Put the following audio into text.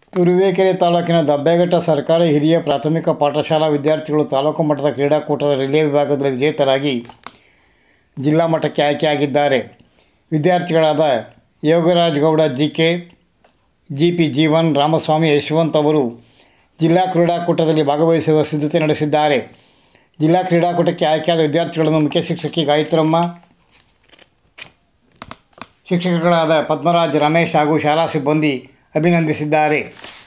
ತುರುವೇಕೆರೆ ತಾಲೂಕಿನ ದಬ್ಬೆಘಟ್ಟ ಸರ್ಕಾರಿ ಹಿರಿಯ ಪ್ರಾಥಮಿಕ ಪಾಠಶಾಲಾ ವಿದ್ಯಾರ್ಥಿಗಳು ತಾಲೂಕು ಮಟ್ಟದ ಕ್ರೀಡಾಕೂಟದ ರಿಲೇ ವಿಭಾಗದಲ್ಲಿ ವಿಜೇತರಾಗಿ ಜಿಲ್ಲಾ ಮಟ್ಟಕ್ಕೆ ಆಯ್ಕೆಯಾಗಿದ್ದಾರೆ ವಿದ್ಯಾರ್ಥಿಗಳಾದ Yograj Gowda G K G P Jeevan Ramaswamy Yashwant ಅವರು ಜಿಲ್ಲಾ ಕ್ರೀಡಾಕೂಟದಲ್ಲಿ ಭಾಗವಹಿಸುವ ಸಿದ್ಧತೆ ನಡೆಸಿದ್ದಾರೆ ಜಿಲ್ಲಾ ಕ್ರೀಡಾಕೂಟಕ್ಕೆ ಆಯ್ಕೆಯಾದ ವಿದ್ಯಾರ್ಥಿಗಳನ್ನು ಮುಖ್ಯ ಶಿಕ್ಷಕಿ ಗಾಯತ್ರಮ್ಮ ಶಿಕ್ಷಕಗಳಾದ ಪದ್ಮರಾಜ್ ರಮೇಶ್ ಹಾಗೂ ಶಾಲಾ ಸಿಬ್ಬಂದಿ ಅಭಿನಂದಿಸಿದ್ದಾರೆ